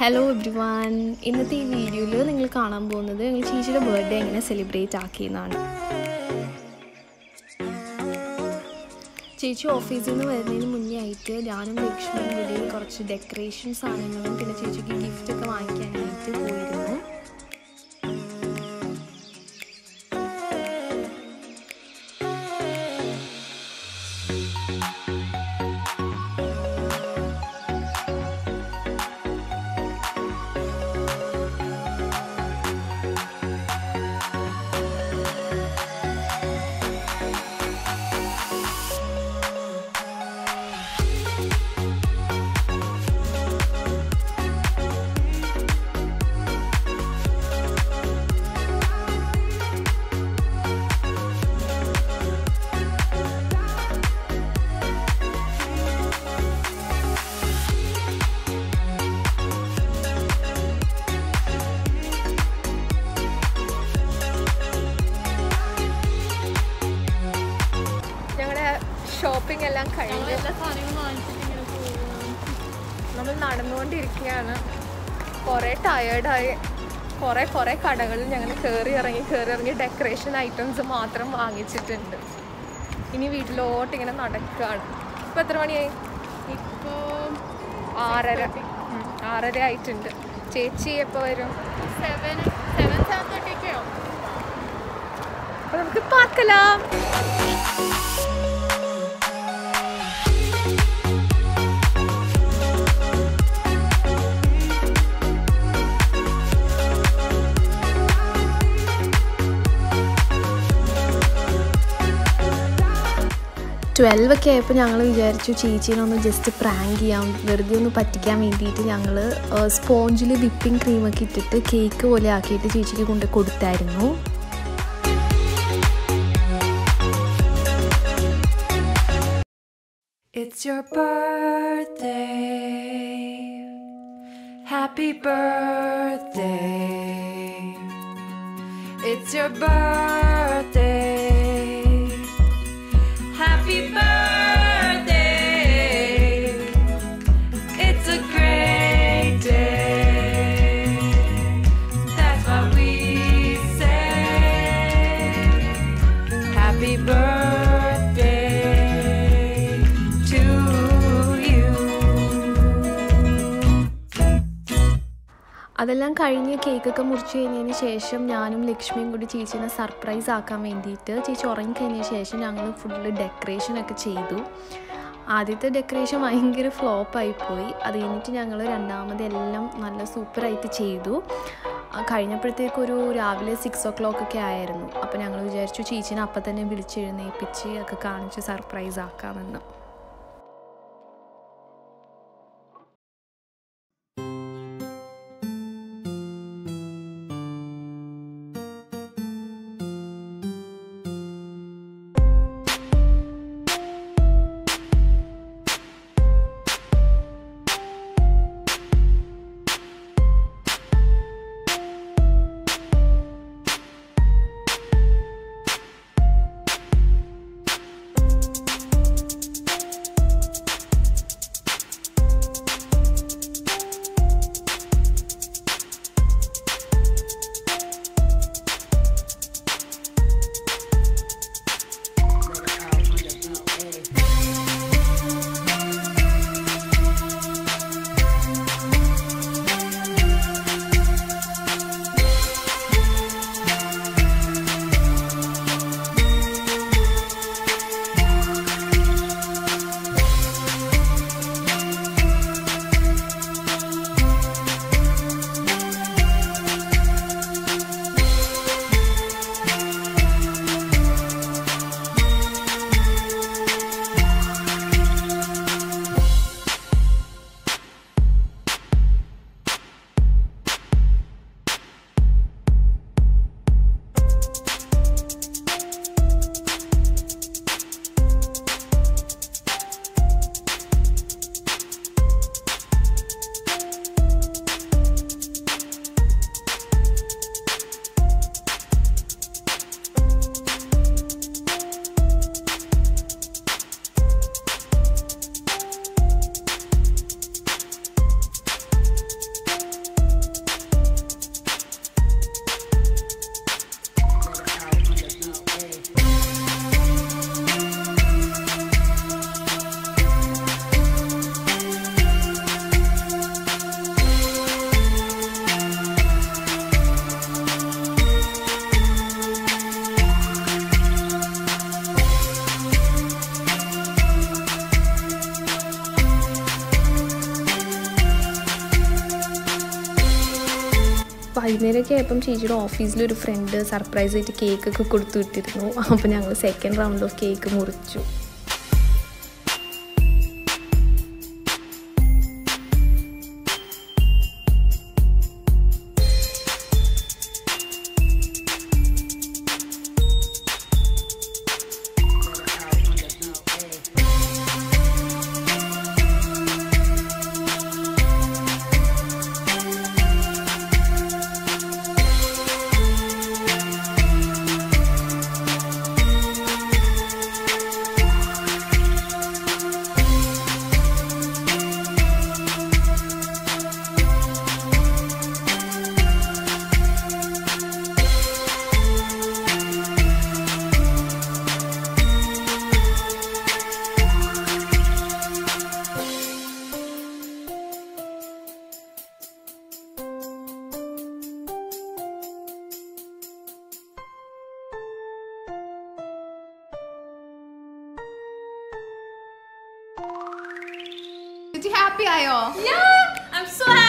Hello every one ഇന്നത്തെ ഈ വീഡിയോയിൽ നിങ്ങൾ കാണാൻ പോകുന്നത് ഞങ്ങൾ ചേച്ചിയുടെ ബർത്ത്ഡേ എങ്ങനെ സെലിബ്രേറ്റ് ആക്കിയെന്നാണ് ചേച്ചി ഓഫീസിൽ നിന്ന് വരുന്നതിന് മുന്നേ ആയിട്ട് ഞാനും ലക്ഷ്മിയും കൂടി കുറച്ച് ഡെക്കറേഷൻ സാധനങ്ങളും പിന്നെ ചേച്ചിക്ക് ഗിഫ്റ്റ് ഒക്കെ വാങ്ങിക്കാനായിട്ട് പോയിരുന്നു ഞങ്ങളുടെ ഷോപ്പിംഗ് എല്ലാം കഴിഞ്ഞ് നമ്മൾ നടന്നുകൊണ്ടിരിക്കുകയാണ് കുറേ ടയേർഡായി കുറേ കുറേ കടകളിൽ ഞങ്ങൾ കയറി ഇറങ്ങി കയറി ഇറങ്ങി ഡെക്കറേഷൻ ഐറ്റംസ് മാത്രം വാങ്ങിച്ചിട്ടുണ്ട് ഇനി വീട്ടിലോട്ട് ഇങ്ങനെ നടക്കുകയാണ് ഇപ്പം എത്ര മണിയായി ഇപ്പോൾ ആറര ഉം, ആറര ആയിട്ടുണ്ട് ചേച്ചി എപ്പോൾ വരും സെവൻ സെവൻ സെവൻ തേർട്ടിക്കോ അപ്പോൾ നമുക്ക് പാർக்கலாம் ട്വൽവ് ഒക്കെ ആയപ്പോൾ ഞങ്ങൾ വിചാരിച്ചു ചേച്ചീനെ ഒന്ന് ജസ്റ്റ് പ്രാങ്ക് ചെയ്യാം വെറുതെ ഒന്ന് പറ്റിക്കാൻ വേണ്ടിയിട്ട് ഞങ്ങൾ സ്പോഞ്ചിൽ വിപ്പിംഗ് ക്രീമൊക്കെ ഇട്ടിട്ട് കേക്ക് പോലെ ആക്കിയിട്ട് ചേച്ചിക്ക് കൊണ്ട് കൊടുത്തായിരുന്നു It's your birthday. Happy birthday. It's your birthday. Happy birthday. It's a great day. That's what we say. Happy birthday to you. അതെല്ലാം കഴിഞ്ഞ് കേക്കൊക്കെ മുറിച്ച് കഴിഞ്ഞതിന് ശേഷം ഞാനും ലക്ഷ്മിയും കൂടി ചേച്ചീനെ സർപ്രൈസ് ആക്കാൻ വേണ്ടിയിട്ട് ചേച്ചി ഉറങ്ങിക്കഴിഞ്ഞ ശേഷം ഞങ്ങൾ ഫുള്ള് ഡെക്കറേഷനൊക്കെ ചെയ്തു ആദ്യത്തെ ഡെക്കറേഷൻ ഭയങ്കര ഫ്ലോപ്പായിപ്പോയി അത് കഴിഞ്ഞിട്ട് ഞങ്ങൾ രണ്ടാമത് എല്ലാം നല്ല സൂപ്പറായിട്ട് ചെയ്തു ആ, കഴിഞ്ഞപ്പോഴത്തേക്കൊരു രാവിലെ സിക്സ് ഓ ക്ലോക്ക് ഒക്കെ ആയിരുന്നു അപ്പോൾ ഞങ്ങൾ വിചാരിച്ചു ചേച്ചീനെ അപ്പം തന്നെ വിളിച്ചെഴുന്നേൽപ്പിച്ച് ഒക്കെ കാണിച്ച് സർപ്രൈസ് ആക്കാമെന്ന് ഒക്കെ ആയപ്പം ചേച്ചിയുടെ ഓഫീസിൽ ഒരു ഫ്രണ്ട് സർപ്രൈസ് ആയിട്ട് കേക്ക് ഒക്കെ കൊടുത്തു വിട്ടിരുന്നു അപ്പോൾ ഞങ്ങൾ സെക്കൻഡ് റൗണ്ട് ഓഫ് കേക്ക് മുറിച്ചു ഹാപ്പി ആയോ I'm so